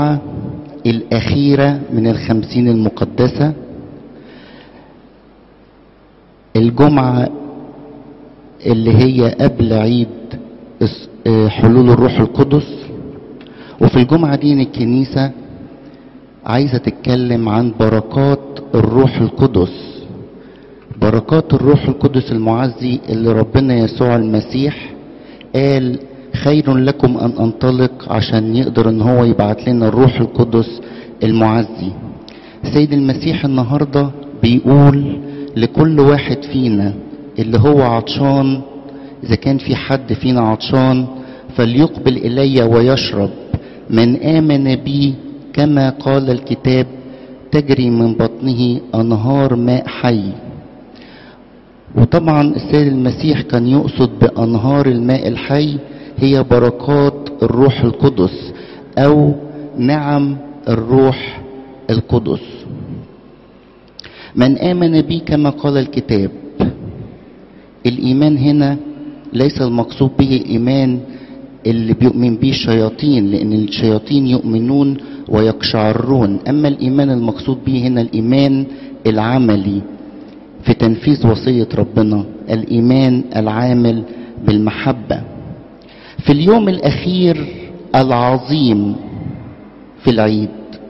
الأخيرة من الخمسين المقدسة الجمعة اللي هي قبل عيد حلول الروح القدس وفي الجمعة دي الكنيسة عايزة تتكلم عن بركات الروح القدس بركات الروح القدس المعزي اللي ربنا يسوع المسيح قال خير لكم ان انطلق عشان يقدر ان هو يبعت لنا الروح القدس المعزي سيد المسيح النهارده بيقول لكل واحد فينا اللي هو عطشان اذا كان في حد فينا عطشان فليقبل الي ويشرب من امن بي كما قال الكتاب تجري من بطنه انهار ماء حي وطبعا السيد المسيح كان يقصد بانهار الماء الحي هي بركات الروح القدس او نعم الروح القدس من امن بي كما قال الكتاب الايمان هنا ليس المقصود به الايمان اللي بيؤمن به الشياطين لان الشياطين يؤمنون ويقشعرون اما الايمان المقصود به هنا الايمان العملي في تنفيذ وصيه ربنا الايمان العامل بالمحبه في اليوم الاخير العظيم في العيد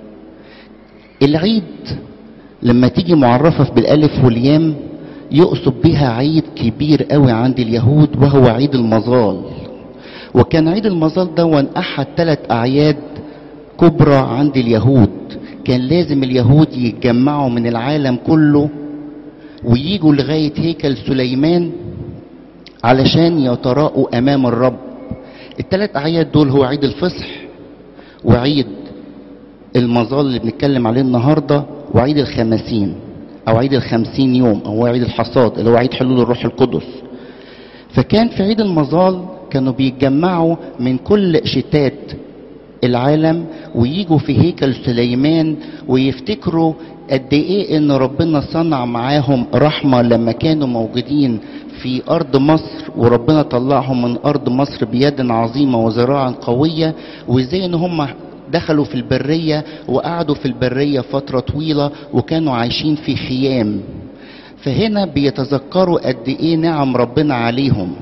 العيد لما تيجي معرفه بالالف واليام يقصد بها عيد كبير قوي عند اليهود وهو عيد المظال وكان عيد المظال دون احد ثلاث اعياد كبرى عند اليهود كان لازم اليهود يتجمعوا من العالم كله ويجوا لغايه هيكل سليمان علشان يتراءوا امام الرب الثلاث اعياد دول هو عيد الفصح وعيد المظال اللي بنتكلم عليه النهارده وعيد الخمسين او عيد الخمسين يوم او عيد الحصاد اللي هو عيد حلول الروح القدس فكان في عيد المظال كانوا بيتجمعوا من كل شتات العالم ويجوا في هيكل سليمان ويفتكروا قد ايه ان ربنا صنع معاهم رحمه لما كانوا موجودين في ارض مصر وربنا طلعهم من ارض مصر بيد عظيمه وذراع قويه وازاي ان هم دخلوا في البريه وقعدوا في البريه فتره طويله وكانوا عايشين في خيام فهنا بيتذكروا قد ايه نعم ربنا عليهم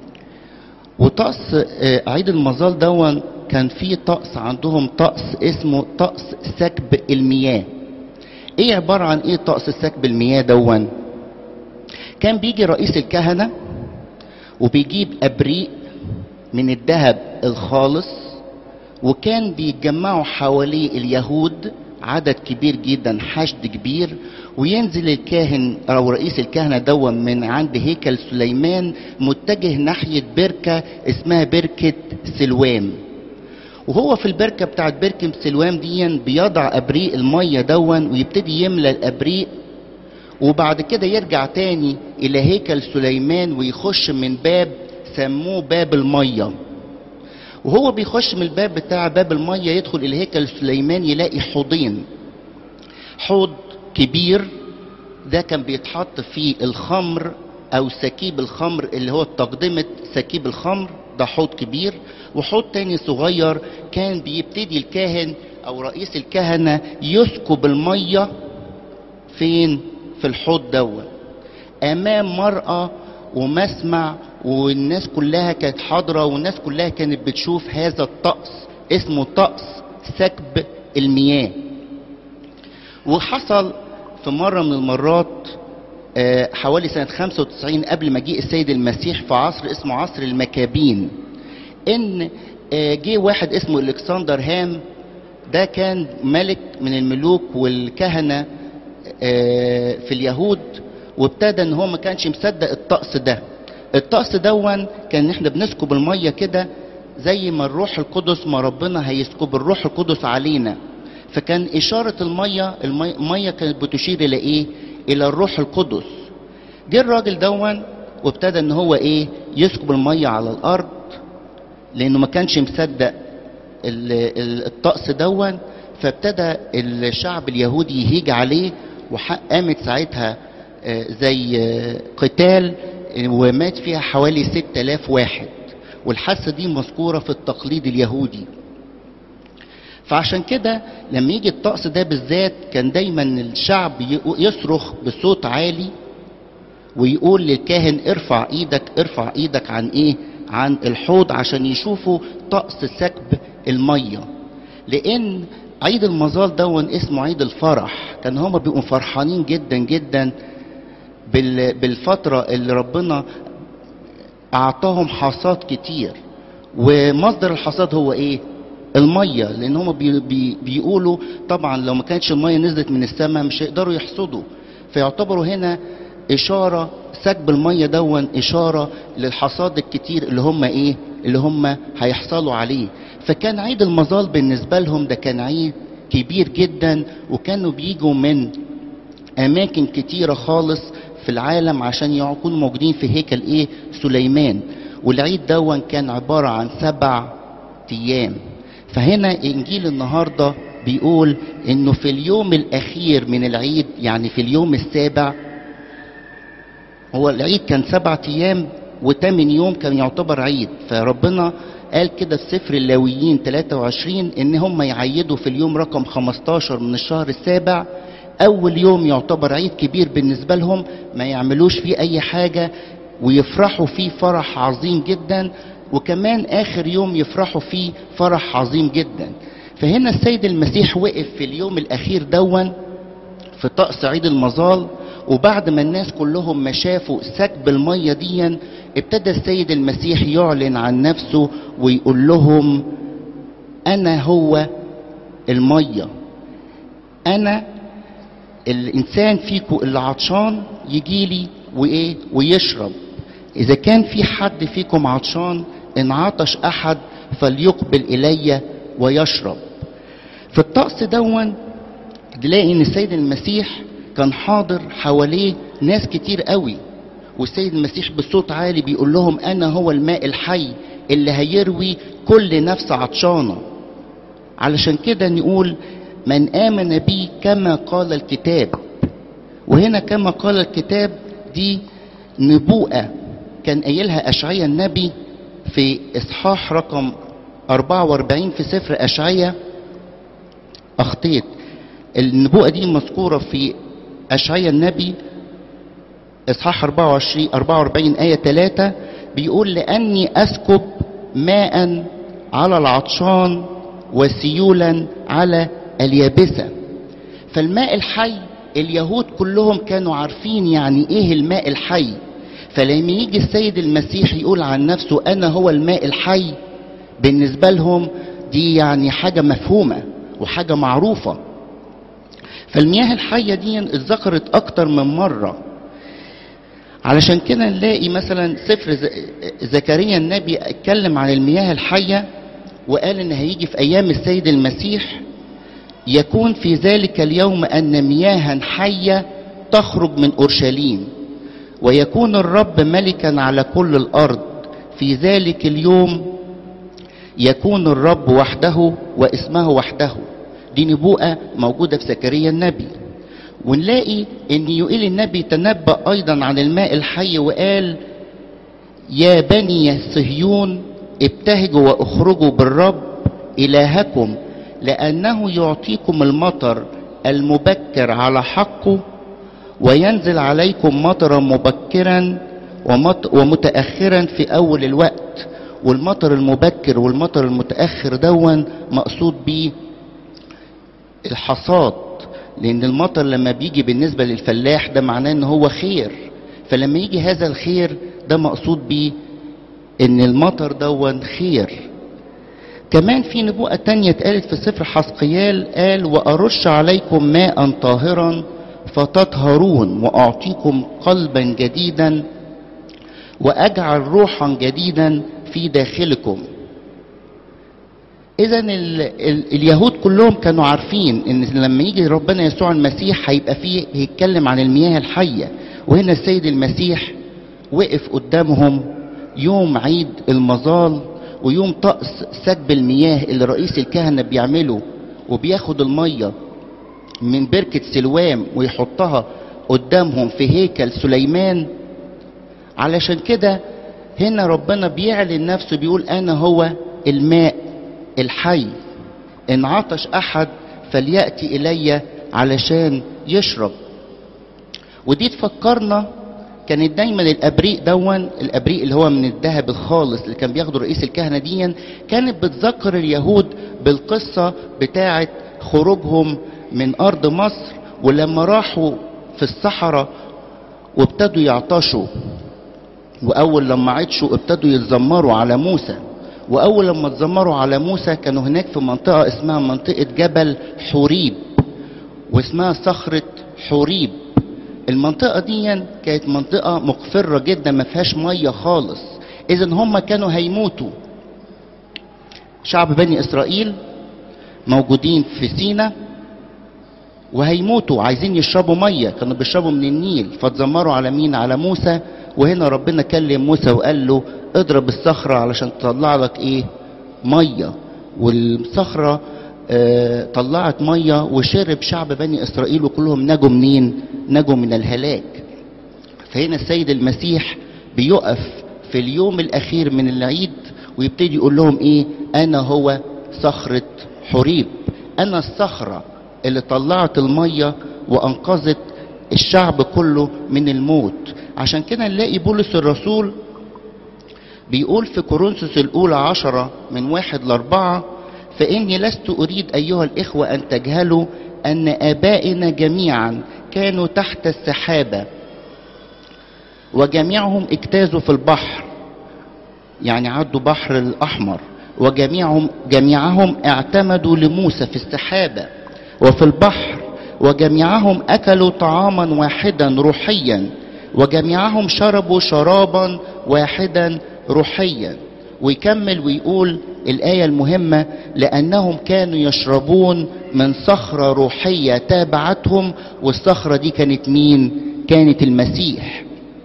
وطقس عيد المظال دون كان في طقس عندهم طقس اسمه طقس سكب المياه ايه عبارة عن ايه طقس سكب المياه دون كان بيجي رئيس الكهنة وبيجيب ابريق من الذهب الخالص وكان بيتجمعوا حواليه اليهود عدد كبير جدا حشد كبير وينزل الكاهن او رئيس الكهنه دون من عند هيكل سليمان متجه ناحيه بركه اسمها بركه سلوام وهو في البركه بتاعت بركه سلوام دي بيضع ابريق الميه دون ويبتدي يملى الابريق وبعد كده يرجع تاني الى هيكل سليمان ويخش من باب سموه باب الميه وهو بيخش من الباب بتاع باب الميه يدخل الى هيكل سليمان يلاقي حوضين حوض كبير ده كان بيتحط فيه الخمر او سكيب الخمر اللي هو تقدمة سكيب الخمر ده حوض كبير وحوض تاني صغير كان بيبتدي الكاهن او رئيس الكهنة يسكب المية فين في الحوض دوت امام مرأة ومسمع والناس كلها كانت حاضرة والناس كلها كانت بتشوف هذا الطقس اسمه طقس سكب المياه وحصل في مرة من المرات حوالي سنة 95 قبل مجيء السيد المسيح في عصر اسمه عصر المكابين ان جه واحد اسمه الكسندر هام ده كان ملك من الملوك والكهنة في اليهود وابتدى ان هو ما كانش مصدق الطقس ده الطقس دون كان احنا بنسكب المية كده زي ما الروح القدس ما ربنا هيسكب الروح القدس علينا فكان إشارة المية المية كانت بتشير إلى إيه؟ إلى الروح القدس جه الراجل دون وابتدى إن هو إيه؟ يسكب المية على الأرض لأنه ما كانش مصدق الطقس دون فابتدى الشعب اليهودي يهيج عليه وقامت ساعتها زي قتال ومات فيها حوالي 6000 واحد والحادثة دي مذكورة في التقليد اليهودي فعشان كده لما يجي الطقس ده بالذات كان دايما الشعب يصرخ بصوت عالي ويقول للكاهن ارفع ايدك ارفع ايدك عن ايه عن الحوض عشان يشوفوا طقس سكب الميه لان عيد المظال دون اسمه عيد الفرح كان هما بيبقوا فرحانين جدا جدا بالفترة اللي ربنا أعطاهم حصاد كتير ومصدر الحصاد هو إيه؟ المية لأن هما بي بي بيقولوا طبعا لو ما كانتش المية نزلت من السماء مش هيقدروا يحصدوا فيعتبروا هنا إشارة سكب المية دون إشارة للحصاد الكتير اللي هم إيه؟ اللي هم هيحصلوا عليه فكان عيد المظال بالنسبة لهم ده كان عيد كبير جدا وكانوا بيجوا من أماكن كتيرة خالص في العالم عشان يكونوا موجودين في هيكل إيه سليمان والعيد دون كان عبارة عن سبع أيام فهنا إنجيل النهاردة بيقول إنه في اليوم الأخير من العيد يعني في اليوم السابع هو العيد كان سبعة أيام وتمن يوم كان يعتبر عيد فربنا قال كده في سفر اللاويين 23 ان هم يعيدوا في اليوم رقم 15 من الشهر السابع اول يوم يعتبر عيد كبير بالنسبه لهم ما يعملوش فيه اي حاجه ويفرحوا فيه فرح عظيم جدا وكمان اخر يوم يفرحوا فيه فرح عظيم جدا فهنا السيد المسيح وقف في اليوم الاخير دون في طقس عيد المظال وبعد ما الناس كلهم ما شافوا سكب المية ديا ابتدى السيد المسيح يعلن عن نفسه ويقول لهم أنا هو المية أنا الإنسان فيكم اللي عطشان يجيلي وإيه ويشرب إذا كان في حد فيكم عطشان إن عطش أحد فليقبل إلي ويشرب في الطقس دون تلاقي إن السيد المسيح كان حاضر حواليه ناس كتير قوي والسيد المسيح بصوت عالي بيقول لهم انا هو الماء الحي اللي هيروي كل نفس عطشانه علشان كده نقول من امن بي كما قال الكتاب وهنا كما قال الكتاب دي نبوءه كان قايلها اشعيا النبي في اصحاح رقم 44 في سفر اشعيا اخطيت النبوءه دي مذكوره في أشعيا النبي إصحاح 24 44 آية 3 بيقول لأني أسكب ماء على العطشان وسيولا على اليابسة فالماء الحي اليهود كلهم كانوا عارفين يعني إيه الماء الحي فلما يجي السيد المسيح يقول عن نفسه أنا هو الماء الحي بالنسبة لهم دي يعني حاجة مفهومة وحاجة معروفة فالمياه الحية دي اتذكرت أكتر من مرة علشان كده نلاقي مثلا سفر زكريا النبي اتكلم عن المياه الحية وقال إن هيجي في أيام السيد المسيح يكون في ذلك اليوم أن مياها حية تخرج من أورشليم ويكون الرب ملكا على كل الأرض في ذلك اليوم يكون الرب وحده واسمه وحده دي نبوءة موجودة في زكريا النبي ونلاقي ان يقول النبي تنبأ ايضا عن الماء الحي وقال يا بني صهيون ابتهجوا واخرجوا بالرب الهكم لانه يعطيكم المطر المبكر على حقه وينزل عليكم مطرا مبكرا ومتاخرا في اول الوقت والمطر المبكر والمطر المتاخر دون مقصود بيه الحصاد لان المطر لما بيجي بالنسبه للفلاح ده معناه ان هو خير فلما يجي هذا الخير ده مقصود بيه ان المطر دون خير كمان في نبوءة تانية اتقالت في سفر حسقيال قال وأرش عليكم ماء طاهرا فتطهرون وأعطيكم قلبا جديدا وأجعل روحا جديدا في داخلكم اذا ال ال اليهود كلهم كانوا عارفين ان لما يجي ربنا يسوع المسيح هيبقى فيه هيتكلم عن المياه الحيه وهنا السيد المسيح وقف قدامهم يوم عيد المظال ويوم طقس سكب المياه اللي رئيس الكهنه بيعمله وبياخد الميه من بركه سلوام ويحطها قدامهم في هيكل سليمان علشان كده هنا ربنا بيعلن نفسه بيقول انا هو الماء الحي ان عطش احد فلياتي الي علشان يشرب ودي تفكرنا كانت دايما الابريق دون الابريق اللي هو من الذهب الخالص اللي كان بياخده رئيس الكهنه ديا كانت بتذكر اليهود بالقصه بتاعه خروجهم من ارض مصر ولما راحوا في الصحراء وابتدوا يعطشوا واول لما عطشوا ابتدوا يتذمروا على موسى واول لما اتذمروا على موسى كانوا هناك في منطقه اسمها منطقه جبل حوريب واسمها صخره حوريب المنطقة دي كانت منطقة مقفرة جدا ما فيهاش مية خالص إذا هم كانوا هيموتوا شعب بني إسرائيل موجودين في سينا وهيموتوا عايزين يشربوا مية كانوا بيشربوا من النيل فتذمروا على مين على موسى وهنا ربنا كلم موسى وقال له اضرب الصخرة علشان تطلع لك ايه مية والصخرة آه طلعت مية وشرب شعب بني إسرائيل وكلهم نجوا منين نجوا من الهلاك فهنا السيد المسيح بيقف في اليوم الأخير من العيد ويبتدي يقول لهم إيه أنا هو صخرة حريب أنا الصخرة اللي طلعت المية وأنقذت الشعب كله من الموت عشان كده نلاقي بولس الرسول بيقول في كورنثوس الأولى عشرة من واحد لأربعة فإني لست أريد أيها الإخوة أن تجهلوا أن آبائنا جميعا كانوا تحت السحابة وجميعهم اجتازوا في البحر يعني عدوا بحر الأحمر وجميعهم جميعهم اعتمدوا لموسى في السحابة وفي البحر وجميعهم أكلوا طعاما واحدا روحيا وجميعهم شربوا شرابا واحدا روحيا ويكمل ويقول الآية المهمة لأنهم كانوا يشربون من صخرة روحية تابعتهم والصخرة دي كانت مين؟ كانت المسيح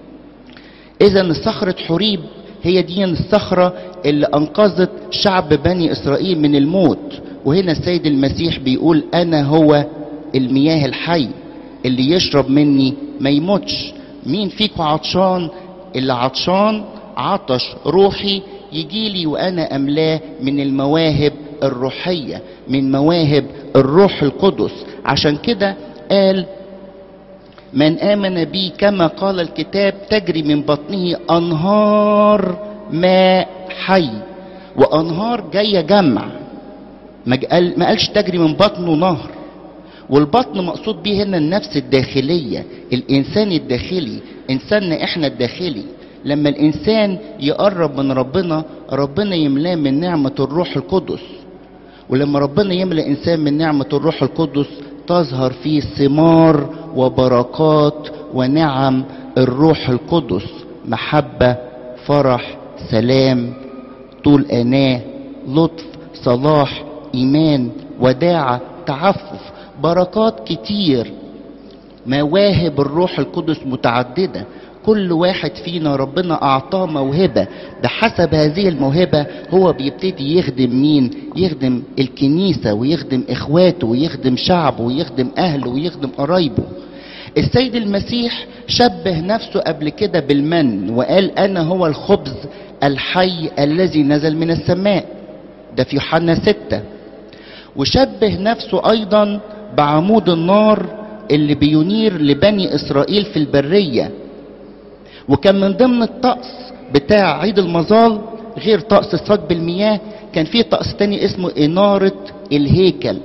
إذا الصخرة حريب هي دي الصخرة اللي أنقذت شعب بني إسرائيل من الموت وهنا السيد المسيح بيقول أنا هو المياه الحي اللي يشرب مني ما يموتش مين فيكم عطشان اللي عطشان عطش روحي يجي لي وانا املاه من المواهب الروحيه من مواهب الروح القدس عشان كده قال من امن بي كما قال الكتاب تجري من بطنه انهار ماء حي وانهار جايه جمع ما قال ما قالش تجري من بطنه نهر والبطن مقصود به هنا النفس الداخليه الانسان الداخلي انساننا احنا الداخلي لما الانسان يقرب من ربنا ربنا يملاه من نعمه الروح القدس ولما ربنا يملا انسان من نعمه الروح القدس تظهر فيه ثمار وبركات ونعم الروح القدس محبه فرح سلام طول اناه لطف صلاح ايمان وداعه تعفف بركات كتير مواهب الروح القدس متعدده كل واحد فينا ربنا اعطاه موهبه بحسب هذه الموهبه هو بيبتدي يخدم مين يخدم الكنيسه ويخدم اخواته ويخدم شعبه ويخدم اهله ويخدم قرايبه السيد المسيح شبه نفسه قبل كده بالمن وقال انا هو الخبز الحي الذي نزل من السماء ده في يوحنا ستة وشبه نفسه ايضا بعمود النار اللي بينير لبني اسرائيل في البريه وكان من ضمن الطقس بتاع عيد المظال غير طقس صب المياه كان في طقس تاني اسمه إنارة الهيكل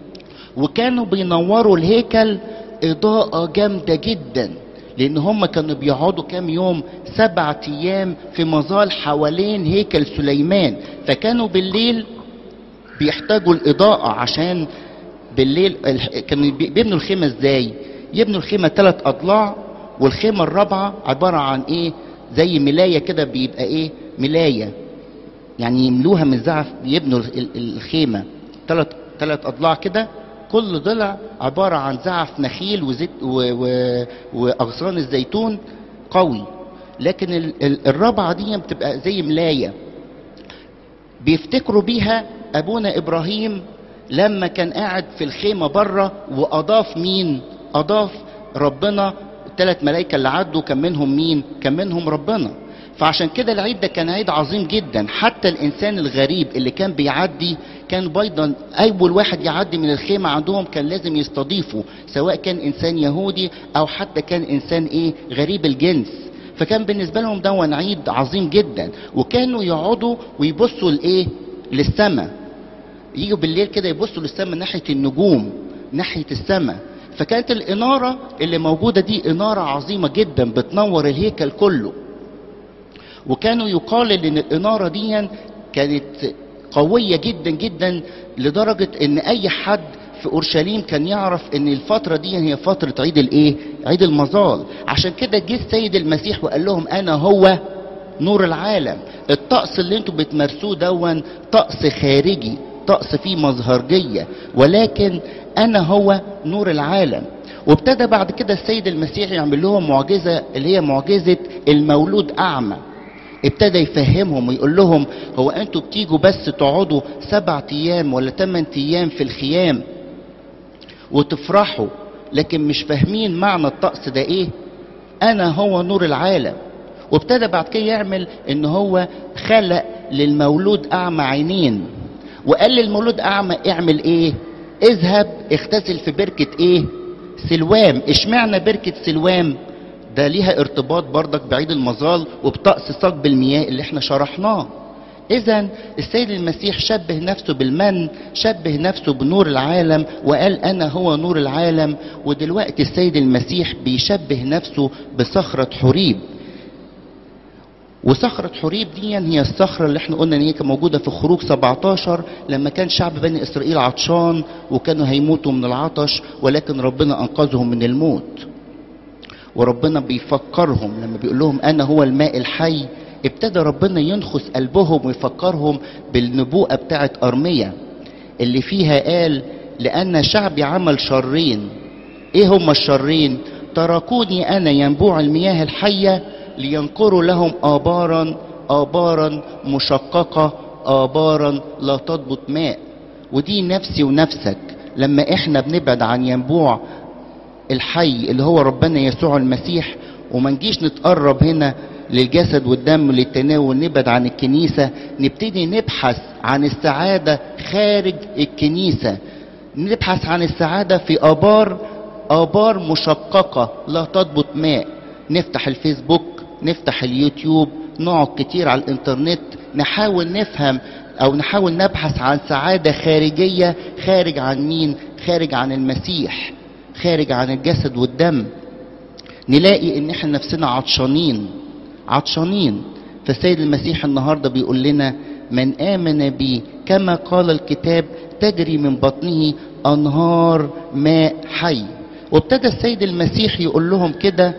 وكانوا بينوروا الهيكل إضاءة جامدة جدا لأن هم كانوا بيقعدوا كام يوم سبعة أيام في مظال حوالين هيكل سليمان فكانوا بالليل بيحتاجوا الإضاءة عشان بالليل كانوا بيبنوا الخيمة ازاي؟ يبنوا الخيمة ثلاث أضلاع والخيمة الرابعة عبارة عن ايه زي ملاية كده بيبقى ايه ملاية يعني يملوها من زعف يبنوا الخيمة ثلاث ثلاث اضلاع كده كل ضلع عبارة عن زعف نخيل وزيت و... و... واغصان الزيتون قوي لكن ال... ال... الرابعة دي بتبقى زي ملاية بيفتكروا بيها ابونا ابراهيم لما كان قاعد في الخيمة بره واضاف مين اضاف ربنا الثلاث ملائكه اللي عدوا كان منهم مين كان منهم ربنا فعشان كده العيد ده كان عيد عظيم جدا حتى الانسان الغريب اللي كان بيعدي كان ايضا اول واحد يعدي من الخيمه عندهم كان لازم يستضيفه سواء كان انسان يهودي او حتى كان انسان ايه غريب الجنس فكان بالنسبه لهم ده عيد عظيم جدا وكانوا يقعدوا ويبصوا لايه للسماء يجوا بالليل كده يبصوا للسماء ناحيه النجوم ناحيه السماء فكانت الاناره اللي موجوده دي اناره عظيمه جدا بتنور الهيكل كله وكانوا يقال ان الاناره دي كانت قويه جدا جدا لدرجه ان اي حد في اورشليم كان يعرف ان الفتره دي هي فتره عيد الايه عيد المظال عشان كده جه السيد المسيح وقال لهم انا هو نور العالم الطقس اللي انتوا بتمارسوه دون طقس خارجي طقس فيه مظهرجيه ولكن انا هو نور العالم وابتدى بعد كده السيد المسيح يعمل لهم معجزه اللي هي معجزه المولود اعمى ابتدى يفهمهم ويقول لهم هو انتوا بتيجوا بس تقعدوا سبعة ايام ولا ثمان ايام في الخيام وتفرحوا لكن مش فاهمين معنى الطقس ده ايه انا هو نور العالم وابتدى بعد كده يعمل ان هو خلق للمولود اعمى عينين وقال للمولود اعمى اعمل ايه اذهب اغتسل في بركة ايه سلوام اشمعنى بركة سلوام ده ليها ارتباط بردك بعيد المظال وبطقس صب المياه اللي احنا شرحناه اذا السيد المسيح شبه نفسه بالمن شبه نفسه بنور العالم وقال انا هو نور العالم ودلوقتي السيد المسيح بيشبه نفسه بصخرة حريب وصخرة حريب دي هي الصخرة اللي احنا قلنا ان هي كانت موجودة في خروج 17 لما كان شعب بني اسرائيل عطشان وكانوا هيموتوا من العطش ولكن ربنا انقذهم من الموت وربنا بيفكرهم لما بيقول لهم انا هو الماء الحي ابتدى ربنا ينخس قلبهم ويفكرهم بالنبوءة بتاعت أرمية اللي فيها قال لأن شعبي عمل شرين ايه هما الشرين تركوني انا ينبوع المياه الحية لينقروا لهم آبارا آبارا مشققة آبارا لا تضبط ماء ودي نفسي ونفسك لما احنا بنبعد عن ينبوع الحي اللي هو ربنا يسوع المسيح وما نجيش نتقرب هنا للجسد والدم للتناول نبعد عن الكنيسة نبتدي نبحث عن السعادة خارج الكنيسة نبحث عن السعادة في آبار آبار مشققة لا تضبط ماء نفتح الفيسبوك نفتح اليوتيوب نقعد كتير على الانترنت نحاول نفهم او نحاول نبحث عن سعادة خارجية خارج عن مين خارج عن المسيح خارج عن الجسد والدم نلاقي ان احنا نفسنا عطشانين عطشانين فالسيد المسيح النهارده بيقول لنا من امن بي كما قال الكتاب تجري من بطنه انهار ماء حي وابتدى السيد المسيح يقول لهم كده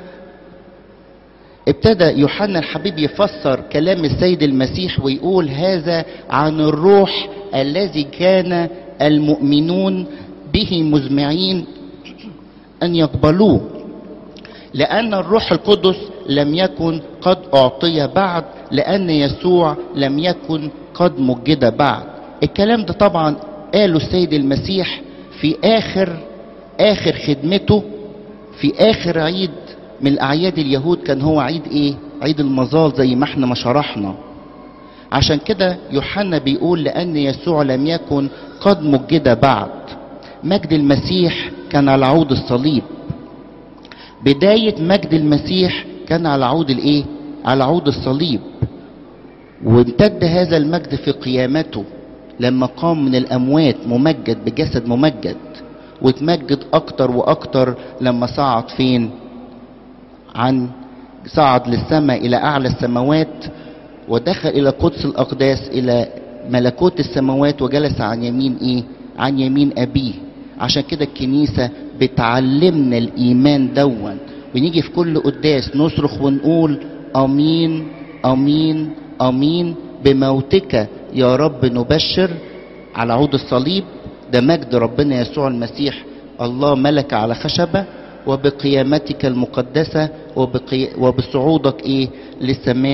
ابتدى يوحنا الحبيب يفسر كلام السيد المسيح ويقول هذا عن الروح الذي كان المؤمنون به مزمعين ان يقبلوه لان الروح القدس لم يكن قد اعطي بعد لان يسوع لم يكن قد مجد بعد الكلام ده طبعا قاله السيد المسيح في اخر اخر خدمته في اخر عيد من الاعياد اليهود كان هو عيد ايه عيد المظال زي ما احنا ما شرحنا عشان كده يوحنا بيقول لان يسوع لم يكن قد مجد بعد مجد المسيح كان على عود الصليب بداية مجد المسيح كان على عود الايه على عود الصليب وامتد هذا المجد في قيامته لما قام من الاموات ممجد بجسد ممجد وتمجد اكتر واكتر لما صعد فين عن صعد للسماء الى اعلى السماوات ودخل الى قدس الاقداس الى ملكوت السماوات وجلس عن يمين ايه عن يمين ابيه عشان كده الكنيسه بتعلمنا الايمان دون ونيجي في كل قداس نصرخ ونقول امين امين امين بموتك يا رب نبشر على عود الصليب ده مجد ربنا يسوع المسيح الله ملك على خشبه وبقيامتك المقدسه وبقي... وبصعودك ايه للسماء